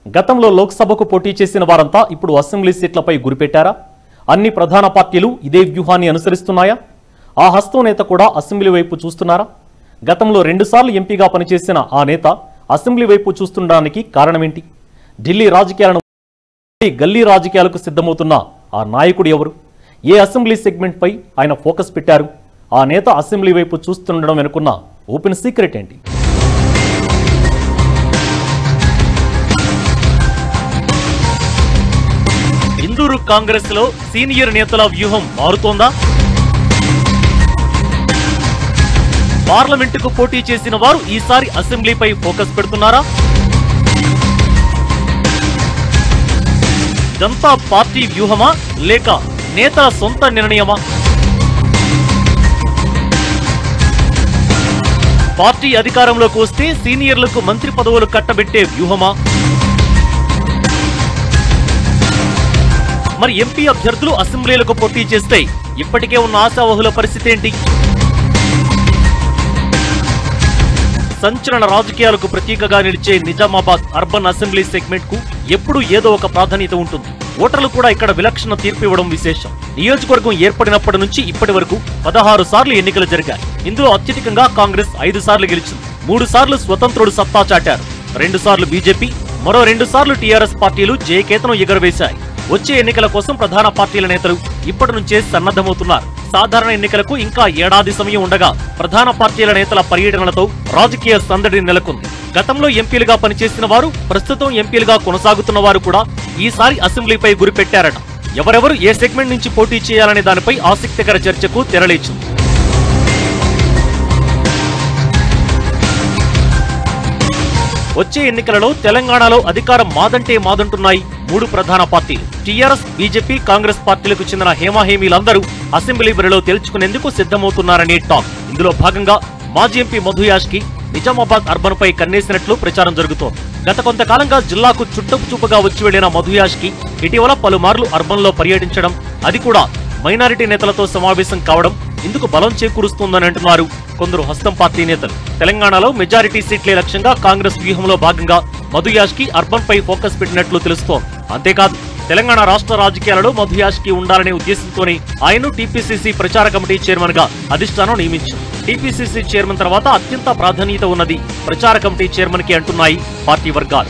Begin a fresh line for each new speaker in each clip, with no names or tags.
గతంలో లోక్సభకు పోటీ చేసిన వారంతా ఇప్పుడు అసెంబ్లీ సీట్లపై గురిపెట్టారా అన్ని ప్రధాన పార్టీలు ఇదే వ్యూహాన్ని అనుసరిస్తున్నాయా ఆ హస్తం నేత కూడా అసెంబ్లీ వైపు చూస్తున్నారా గతంలో రెండుసార్లు ఎంపీగా పనిచేసిన ఆ నేత అసెంబ్లీ వైపు చూస్తుండడానికి కారణమేంటి ఢిల్లీ రాజకీయాలను గల్లీ రాజకీయాలకు సిద్ధమవుతున్న ఆ నాయకుడు ఎవరు ఏ అసెంబ్లీ సెగ్మెంట్పై ఆయన ఫోకస్ పెట్టారు ఆ నేత అసెంబ్లీ వైపు చూస్తుండడం వెనుకున్న ఓపెన్ సీక్రెట్ ఏంటి ఇందూరు కాంగ్రెస్ లో సీనియర్ నేతల వ్యూహం మారుతోందా పార్లమెంటుకు పోటీ చేసిన వారు ఈసారి అసెంబ్లీపై ఫోకస్ పెడుతున్నారా ఇదంతా పార్టీ వ్యూహమా లేక నేతల సొంత నిర్ణయమా పార్టీ అధికారంలోకి వస్తే సీనియర్లకు మంత్రి పదవులు కట్టబెట్టే వ్యూహమా మరి ఎంపీ అభ్యర్థులు అసెంబ్లీలకు పోటీ చేస్తే ఇప్పటికే ఉన్న ఆశావహుల పరిస్థితి ఏంటి సంచలన రాజకీయాలకు ప్రతీకగా నిలిచే నిజామాబాద్ అర్బన్ అసెంబ్లీ సెగ్మెంట్ కు ఎప్పుడూ ఏదో ఒక ప్రాధాన్యత ఉంటుంది ఓటర్లు కూడా ఇక్కడ విలక్షణ తీర్పు ఇవ్వడం విశేషం నియోజకవర్గం ఏర్పడినప్పటి నుంచి ఇప్పటి వరకు పదహారు సార్లు ఎన్నికలు జరిగాయి ఇందులో అత్యధికంగా కాంగ్రెస్ ఐదు సార్లు గెలిచింది మూడు సార్లు స్వతంత్రుడు సత్తా చాటారు రెండు సార్లు బీజేపీ మరో రెండు సార్లు టీఆర్ఎస్ పార్టీలు జయకేతనం ఎగురవేశాయి వచ్చే ఎన్నికల కోసం ప్రధాన పార్టీల నేతలు ఇప్పటి నుంచే సన్నద్ధమవుతున్నారు సాధారణ ఎన్నికలకు ఇంకా ఏడాది సమయం ఉండగా ప్రధాన పార్టీల నేతల పర్యటనలతో రాజకీయ సందడి నెలకొంది గతంలో ఎంపీలుగా పనిచేసిన వారు ప్రస్తుతం ఎంపీలుగా కొనసాగుతున్న వారు కూడా ఈసారి అసెంబ్లీపై గురిపెట్టారట ఎవరెవరు ఏ సెగ్మెంట్ నుంచి పోటీ చేయాలనే దానిపై ఆసక్తికర చర్చకు తెరలేచింది వచ్చే ఎన్నికలలో తెలంగాణలో అధికారం మాదంటే మాదంటున్నాయి మూడు ప్రధాన పార్టీలు టీఆర్ఎస్ బీజేపీ కాంగ్రెస్ పార్టీలకు చెందిన హేమాహేమీలందరూ అసెంబ్లీ బరిలో తేల్చుకునేందుకు సిద్ధమవుతున్నారని టాక్ ఇందులో భాగంగా మాజీ ఎంపీ మధు యాష్కి నిజామాబాద్ అర్బన్ పై కన్నేసినట్లు ప్రచారం జరుగుతోంది గత కొంతకాలంగా జిల్లాకు చుట్టపు చూపుగా వచ్చి వెళ్లిన మధు యాష్కి ఇటీవల పలుమార్లు అర్బన్ లో పర్యటించడం అది కూడా మైనారిటీ నేతలతో సమావేశం కావడం ఇందుకు బలం చేకూరుస్తోందని అంటున్నారు కొందరు హస్తం పార్టీ నేతలు తెలంగాణలో మెజారిటీ సీట్లే లక్ష్యంగా కాంగ్రెస్ వ్యూహంలో భాగంగా మధు యాష్కి అర్బన్ పై ఫోకస్ పెట్టినట్లు తెలుస్తోంది అంతేకాదు తెలంగాణ రాష్ట్ర రాజకీయాలలో మధు యాష్కి ఉండాలనే ఉద్దేశంతోనే ఆయన్ను టీపీసీసీ ప్రచార కమిటీ చైర్మన్ గా అధిష్టానం నియమించింది టీపీసీసీ చైర్మన్ తర్వాత అత్యంత ప్రాధాన్యత ఉన్నది ప్రచార కమిటీ చైర్మన్ కి అంటున్నాయి పార్టీ వర్గాలు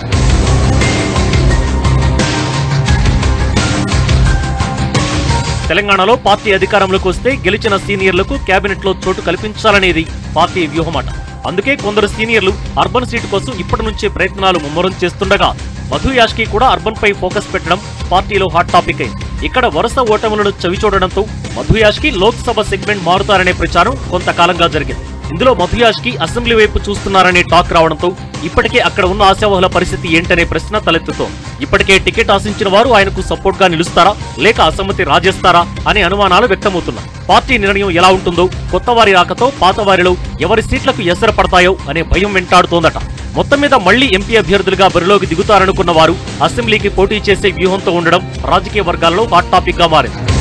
తెలంగాణలో పార్టీ అధికారంలోకి వస్తే గెలిచిన సీనియర్లకు కేబినెట్ లో చోటు కల్పించాలనేది పార్టీ వ్యూహమట అందుకే కొందరు సీనియర్లు అర్బన్ సీటు కోసం ఇప్పటి నుంచే ప్రయత్నాలు ముమ్మరం చేస్తుండగా మధు యాష్కి కూడా అర్బన్ పై ఫోకస్ పెట్టడం పార్టీలో హాట్ టాపిక్ అయింది ఇక్కడ వరుస ఓటములను చవిచూడడంతో మధు యాష్కి లోక్సభ సెగ్మెంట్ మారుతారనే ప్రచారం కొంతకాలంగా జరిగింది ఇందులో మధు యాష్కి అసెంబ్లీ వైపు చూస్తున్నారనే టాక్ రావడంతో ఇప్పటికే అక్కడ ఉన్న ఆశావహుల పరిస్థితి ఏంటనే ప్రశ్న తలెత్తుతోంది ఇప్పటికే టికెట్ ఆశించిన వారు ఆయనకు సపోర్ట్ గా నిలుస్తారా లేక అసమ్మతి రాజేస్తారా అనే అనుమానాలు వ్యక్తమవుతున్నాయి పార్టీ నిర్ణయం ఎలా ఉంటుందో కొత్త వారి రాకతో పాత వారిలో ఎవరి సీట్లకు ఎసర పడతాయో అనే భయం వెంటాడుతోందట మొత్తం మీద మళ్లీ ఎంపీ అభ్యర్థులుగా బరిలోకి దిగుతారనుకున్న వారు అసెంబ్లీకి పోటీ చేసే వ్యూహంతో ఉండడం రాజకీయ వర్గాల్లో హాట్ టాపిక్ గా మారింది